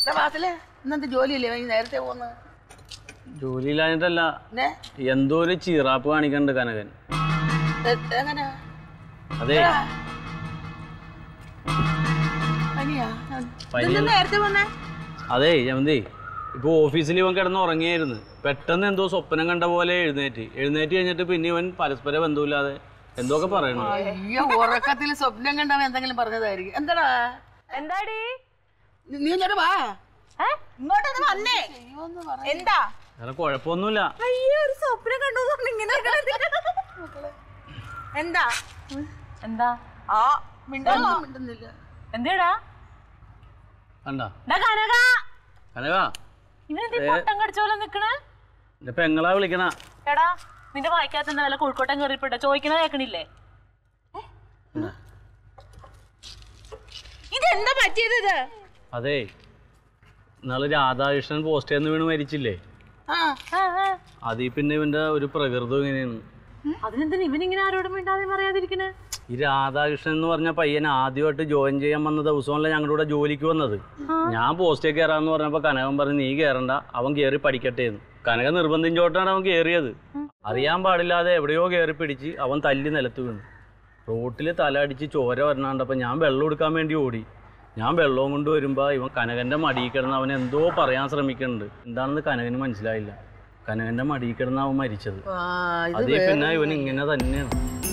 ക്ലാസ്സില് ഇന്നെന്ത് ജോലിയില്ലേ ഇവൻ നേരത്തെ പോന്ന് ജോലിയില്ലാഞ്ഞിട്ടല്ല പിന്നെ എന്തോ ഒരു ചീറാപ്പ് കാണിക്കണ്ട് കനകൻ എ- എങ്ങനെ അതെ പനിയാ പനി ഇതെന്താ നേരത്തെ വന്നേ അതെ ജമന്തി ഇപ്പൊ ഓഫീസിൽ ഇവൻ കിടന്ന് ഉറങ്ങിയായിരുന്നു പെട്ടെന്ന് എന്തോ സ്വപ്നം കണ്ട പോലെ എഴുന്നേറ്റ് എഴുന്നേറ്റ് കഴിഞ്ഞിട്ട് പിന്നെ ഇവൻ പരസ്പര ബന്ധമില്ലാതെ എന്തൊക്കെ പറയണു അയ്യോ ഉറക്കത്തിൽ സ്വപ്നം കണ്ടവൻ എന്തെങ്കിലും പറഞ്ഞതായിരിക്കും എന്താടാ എന്താടി നീ- നീ ഇങ്ങോട്ട് വാ ഏ? ഇങ്ങോട്ടൊന്ന് വന്നേ എന്താ വേറെ കുഴപ്പമൊന്നുമില്ല അയ്യോ ഒരു സ്വപ്നം കണ്ടു എന്ന് പറഞ്ഞ് ഇങ്ങനെ എന്താ എന്താ ആ മിണ്ടോ ഒന്നും മിണ്ടുന്നില്ല എന്തേടാ കണ്ട ഡാ കനക കനക ഇവനെന്തീ പൊട്ടം കടിച്ച പോലെ നിക്കണേ എന്റെ പെങ്ങളാ വിളിക്കണ എടാ നിന്റെ വായിക്കാത്ത എന്താ വല്ല കോഴിക്കോട്ടം കയറിപ്പെട്ട ചോദിക്കണ കേക്കണില്ലേ ഇതെന്താ പറ്റിയത് ഇത് അതെ ഇന്നാള് രാധാകൃഷ്ണൻ പോസ്റ്റ് ചെയ്യുന്ന വീണ് മരിച്ചില്ലേ ആ ആ, ആ. അതിൽ പിന്നെ ഇവന്റെ ഒരു പ്രകൃതം ഇങ്ങനെയാണ് അതിനെന്തിനാ ഇവനിങ്ങനെ ആരോടും മിണ്ടാതെ പറയാതിരിക്കണേ ഈ രാധാകൃഷ്ണൻ എന്ന് പറഞ്ഞ പയ്യൻ ആദ്യമായിട്ട് ജോയിൻ ചെയ്യാൻ വന്ന ദിവസമല്ല ഞങ്ങളുടെ കൂടെ ജോലിക്ക് വന്നത് ഞാൻ പോസ്റ്റേ കയറാന്ന് പറഞ്ഞപ്പോ കനകൻ പറഞ്ഞു നീ കയറണ്ട അവൻ കയറി പഠിക്കട്ടെ എന്ന് കനക നിർബന്ധിച്ചോട്ടാണ് അവൻ കയറിയത് അറിയാൻ പാടില്ലാതെ എവിടെയോ കയറി പിടിച്ച് അവൻ തല്ലി നിലത്ത് വീണു റോട്ടിൽ തല അടിച്ച് ചോര വരണണ്ടപ്പോ ഞാൻ വെള്ളം എടുക്കാൻ വേണ്ടി ഓടി ഞാൻ വെള്ളവും കൊണ്ട് വരുമ്പോ ഇവൻ കനകന്റെ മടിയിൽ കിടന്ന് അവൻ എന്തോ പറയാൻ ശ്രമിക്കുന്നുണ്ട് എന്താണെന്ന് കനകന് മനസ്സിലായില്ല കനകന്റെ മടിയിൽ കിടന്ന് അവൻ മരിച്ചത് ആ, ഇത് അതേ പിന്നെ ഇവൻ ഇങ്ങനെ തന്നെയാണ്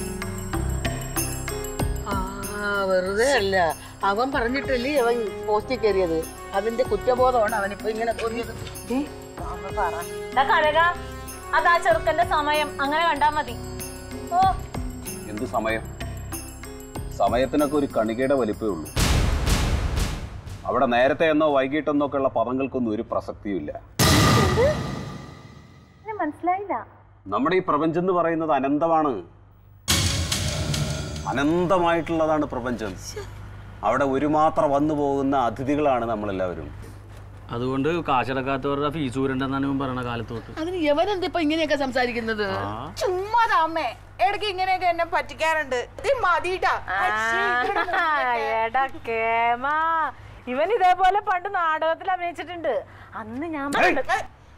ആ വെറുതെ അല്ല അവൻ പറഞ്ഞിട്ടല്ലേ അവൻ പോസ്റ്റിൽ കയറിയത് അതിന്റെ കുറ്റബോധമാണ് അവനിപ്പോ ഇങ്ങനെ തോന്നിയത് ഡാ കനക അതാ ചെറുക്കന്റെ സമയം അങ്ങനെ കണ്ടാ മതി ഓ എന്ത് സമയം സമയത്തിനൊക്കെ ഒരു കണികയുടെ വലിപ്പമേ ഉള്ളൂ അവിടെ നേരത്തെ എന്നോ വൈകിട്ടെന്നോ ഒക്കെ ഉള്ള പദങ്ങൾക്കൊന്നും ഒരു പ്രസക്തിയുമില്ല എന്നെ മനസ്സിലായില്ല നമ്മുടെ ഈ പ്രപഞ്ചം എന്ന് പറയുന്നത് അനന്തമാണ് അനന്തമായിട്ടുള്ളതാണ് പ്രപഞ്ചം അവിടെ ഒരു മാത്രം വന്നു പോകുന്ന അതിഥികളാണ് നമ്മളെല്ലാവരും അതുകൊണ്ട് കാശടക്കാത്തവരുടെ ഫീസ് ഊരണ്ടെന്നാണ് ഇവൻ പറയണ കാലത്തോട്ട് അതിന് യവനെന്താ ഇപ്പൊ ഇങ്ങനെയൊക്കെ സംസാരിക്കുന്നത് ചുമ്മാതാ അമ്മേ ഇടയ്ക്ക് ഇങ്ങനെയൊക്കെ എന്നെ പറ്റിക്കാറുണ്ട് ഇത് മതിട്ടാ എടാ കേമാ ഇവൻ ഇതേപോലെ പണ്ട് നാടകത്തിൽ അഭിനയിച്ചിട്ടുണ്ട് അന്ന് ഞാൻ പറഞ്ഞത്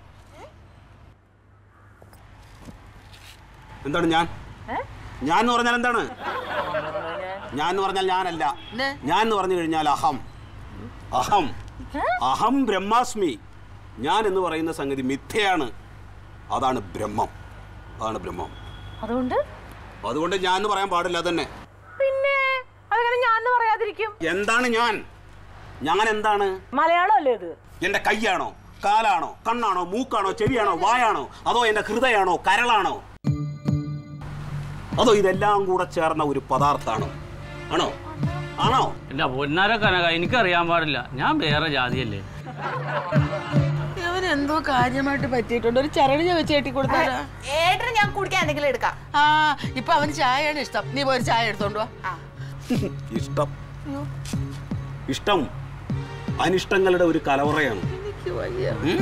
എന്താണ് ഞാൻ ഞാൻ എന്ന് പറഞ്ഞാൽ എന്താണ് ഞാൻ എന്ന് പറഞ്ഞാൽ ഞാനല്ല പിന്നെ? ഞാൻ എന്ന് പറഞ്ഞു കഴിഞ്ഞാൽ അഹം അഹം അഹം ബ്രഹ്മാസ്മി ഞാൻ എന്ന് പറയുന്ന സംഗതി മിഥ്യയാണ് അതാണ് ബ്രഹ്മം അതാണ് ബ്രഹ്മം അതുകൊണ്ട് അതുകൊണ്ട് ഞാൻ എന്ന് പറയാൻ പാടില്ല തന്നെ പിന്നെ അതങ്ങനെ ഞാൻ പറയാതിരിക്കും എന്താണ് ഞാൻ ഞാൻ എന്താണ് മലയാളം അല്ലേ ഇത് എന്റെ കൈയാണോ കാലാണോ കണ്ണാണോ മൂക്കാണോ ചെവിയാണോ വായാണോ അതോ എന്റെ ഹൃദയാണോ കരളാണോ അതോ ഇതെല്ലാം കൂടെ ചേർന്ന ഒരു പദാർത്ഥാണോ ആണോ ആണോ ഇല്ല പൊന്നാര കനക എനിക്കറിയാൻ പാടില്ല ഞാൻ വേറെ ജാതിയല്ലേ അവന് എന്തോ കാര്യമായിട്ട് പറ്റിയിട്ടുണ്ട് ഒരു ചരടിഞ്ഞ വെച്ച് കെട്ടി കൊടുത്താലാ ഏട്ടന് ഞാൻ കുടിക്കാൻ എന്തെങ്കിലും എടുക്കാം ആ ഇപ്പൊ അവന് ചായയാണ് ഇഷ്ടം നീ പോയി ഒരു ചായ എടുത്തോണ്ട് വാ ഇഷ്ടം ഇഷ്ടം അനിഷ്ടങ്ങളുടെ ഒരു കലവറയാണ് എനിക്ക് വയ്യ ഉം?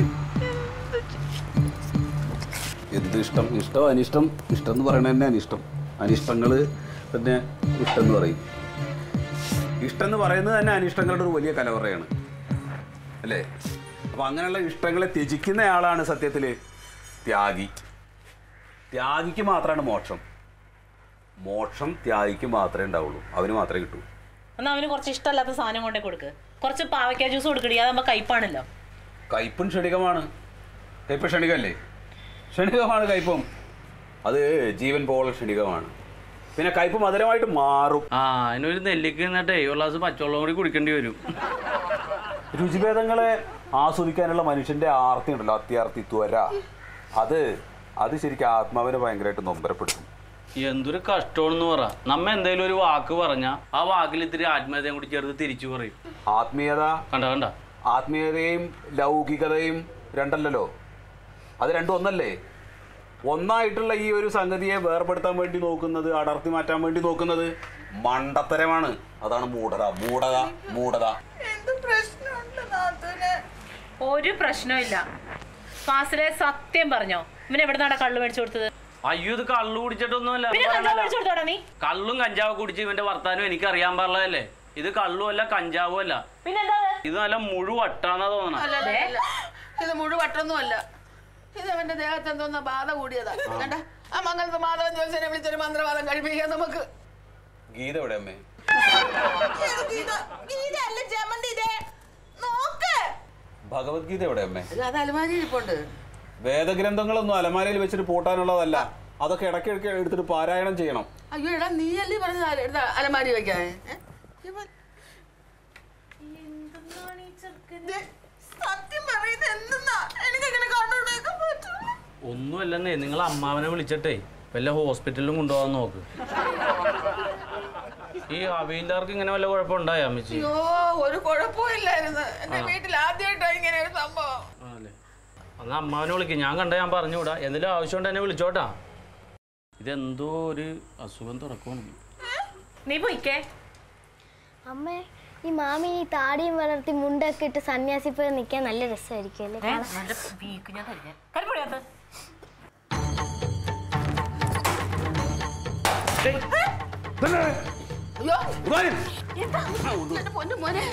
എന്ത് ഇഷ്ടം ഇഷ്ടം അനിഷ്ടം ഇഷ്ടം എന്ന് പറയുന്നത് തന്നെ അനിഷ്ടം അനിഷ്ടങ്ങൾ പിന്നെ ഇഷ്ടം എന്ന് പറയും ഇഷ്ടം എന്ന് പറയുന്നത് തന്നെ അനിഷ്ടങ്ങളുടെ ഒരു വലിയ കലവറയാണ് അല്ലേ അപ്പൊ അങ്ങനെയുള്ള ഇഷ്ടങ്ങളെ ത്യജിക്കുന്ന ആളാണ് സത്യത്തിൽ ത്യാഗി ത്യാഗിക്ക് മാത്രമാണ് മോക്ഷം മോക്ഷം ത്യാഗിക്ക് മാത്രമേ ഉണ്ടാവുള്ളൂ അവന് മാത്രമേ കിട്ടൂ എന്നാ അവന് കുറച്ച് ഇഷ്ടമല്ലാത്ത സാധനം കൊണ്ടേ കൊടുക്ക് കുറച്ച് പാവയ്ക്ക ജ്യൂസ് കൊടുക്കടി അതാകുമ്പോ കയ്പാണല്ലോ കയ്പും ക്ഷണികമാണ് കയ്പ് ക്ഷണികമല്ലേ ക്ഷണികമാണ് കയ്പും അത് ജീവൻ പോലെ ക്ഷണികമാണ് പിന്നെ കയ്പ് മധുരമായിട്ട് മാറും ആ അതിനൊരു നെല്ലിക്ക് നിന്നിട്ടേ ഒരു ഗ്ലാസ് പച്ചവെള്ളം കൂടി കുടിക്കേണ്ടി വരും രുചിഭേദങ്ങളെ ആസ്വദിക്കാനുള്ള മനുഷ്യന്റെ ആർത്തി ഉണ്ടല്ലോ അത്യാർത്തി ത്വര അത് അത് ശരിക്കും ആത്മാവിനെ ഭയങ്കരമായിട്ട് നൊമ്പരപ്പെടുത്തും എന്തൊരു കഷ്ടമാണെന്ന് പറ നമ്മ എന്തെങ്കിലും ഒരു വാക്ക് പറഞ്ഞാ ആ വാക്കിൽ ഇത്തിരി ആത്മീയതയും കൂടി ചേർത്ത് തിരിച്ചു പറയും ആത്മീയത കണ്ട കണ്ട ആത്മീയതയും ലൗകികതയും രണ്ടല്ലല്ലോ അത് രണ്ടും ഒന്നല്ലേ ഒന്നായിട്ടുള്ള ഈ ഒരു സംഗതിയെ വേർപെടുത്താൻ വേണ്ടി നോക്കുന്നത് അടർത്തി മാറ്റാൻ വേണ്ടി നോക്കുന്നത് മണ്ടത്തരമാണ് അതാണ് മൂഢത മൂഢത മൂഢത എന്ത് പ്രശ്നമുണ്ട് നാത്തൂന് ഒരു പ്രശ്നമില്ല ഫാസിലെ സത്യം പറഞ്ഞോ ഇവൻ എവിടെ നിന്നാണ് കള്ളു മേടിച്ചു കൊടുത്തത് അയ്യോ ഇത് കള്ളു കുടിച്ചിട്ടൊന്നുമല്ല പിന്നെ കഞ്ചാവ് മേടിച്ചു കൊടുത്തോടാ നീ കള്ളും കഞ്ചാവും കുടിച്ച് ഇവന്റെ വർത്താനം എനിക്ക് അറിയാൻ പാടില്ലതല്ലേ ഇത് കള്ളും അല്ല കഞ്ചാവും അല്ല പിന്നെന്താ ഇത്? ഇത് നല്ല മുഴുവട്ടാന്നാ തോന്നണം അല്ല, അല്ല, അല്ല. ഇത് മുഴുവട്ടൊന്നും അല്ല ഇത് അവന്റെ ദേഹത്ത് എന്തോന്ന ബാധ കൂടിയതാ കണ്ട ആ മംഗലത്ത് മാധവൻ ജോത്സ്യനെ വിളിച്ചൊരു മന്ത്രവാദം കഴിപ്പിക്കാം നമുക്ക് ഗീത എവിടെ അമ്മേ ഇതല്ല ജമന്തി ഇതേ നോക്ക് ഭഗവത്ഗീത എവിടെ അമ്മേ ഇത് അത് അലമാരി ഇരിപ്പുണ്ട് വേദഗ്രന്ഥങ്ങളൊന്നും അലമാരയിൽ വെച്ചിട്ട് പൂട്ടാനുള്ളതല്ല അതൊക്കെ ഇടയ്ക്കിടയ്ക്ക് എടുത്തിട്ട് പാരായണം ചെയ്യണം അയ്യോ എടാ നീ അല്ലേ പറഞ്ഞത് എടുത്ത അലമാരി വെക്കാൻ ഏ? ഇവൻ ദേ, സത്യം പറയുന്നത് എന്തെന്നാ എനിക്ക് ഇങ്ങനെ കണ്ടോണ്ടേക്കാൻ പറ്റും ഒന്നുമല്ലെന്നേ നിങ്ങൾ അമ്മാവനെ വിളിച്ചിട്ടേ വല്ല ഹോസ്പിറ്റലിലും കൊണ്ടുപോകാൻ നോക്ക് ഈ അവയില്ലാർക്ക് ഇങ്ങനെ വല്ല കുഴപ്പമുണ്ടായോ അമ്മച്ചി അയ്യോ ഒരു കുഴപ്പമില്ലായിരുന്നു എന്റെ വീട്ടിൽ ആദ്യമായിട്ടാ ഇങ്ങനെ ഒരു സംഭവം അല്ലേ എന്നാ അമ്മാവനെ വിളിക്കും ഞാൻ കണ്ട ഞാൻ പറഞ്ഞുകൂടാ എന്തെങ്കിലും ആവശ്യമുണ്ട് എന്നെ വിളിച്ചോട്ടാ ഇതെന്തോ ഒരു അസുഖം തുറക്കണം നീ പോയിക്കേ അമ്മേ ഈ മാമി ഈ താടിയും വളർത്തി മുണ്ടൊക്കെ ഇട്ട് സന്യാസി പോയി നിൽക്കാൻ നല്ല രസമായിരിക്കും അല്ലേ കാണാൻ? നല്ല വീക്ക് ഞാൻ തരാം കരിപ്പൊടിയാത്ത അയ്യോ എന്റെ പൊന്നു മോനെ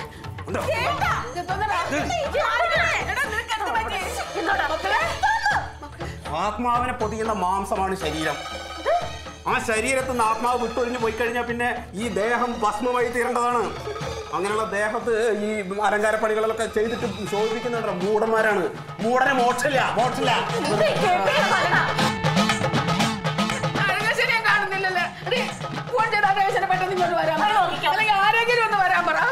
ആത്മാവിനെ പൊതിയുന്ന മാംസമാണ് ശരീരം ആ ശരീരത്തിൽ നിന്ന് ആത്മാവ് വിട്ടൊഴിഞ്ഞ് പോയി കഴിഞ്ഞാൽ പിന്നെ ഈ ദേഹം ഭസ്മമായി തീരേണ്ടതാണ് അങ്ങനെയുള്ള ദേഹത്ത് ഈ അലങ്കാര പണികളൊക്കെ ചെയ്തിട്ട് ശോഭിക്കുന്നുണ്ടോ മൂടന്മാരാണ് മൂടനെ മോക്ഷമില്ല മോക്ഷമില്ല അഴകശനെ കാണുന്നില്ലല്ലേ എടീ, ഫോൺ ചെയ്ത് അഴകശനെ പെട്ടെന്ന് ഇങ്ങോട്ട് വരാൻ പറ. അല്ലെങ്കിൽ ആരെങ്കിലും ഒന്ന് വരാൻ പറ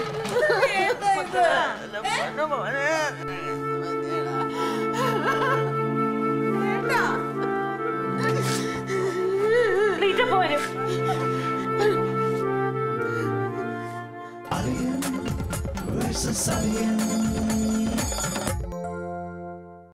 റീറ്റ പോരും versus alien.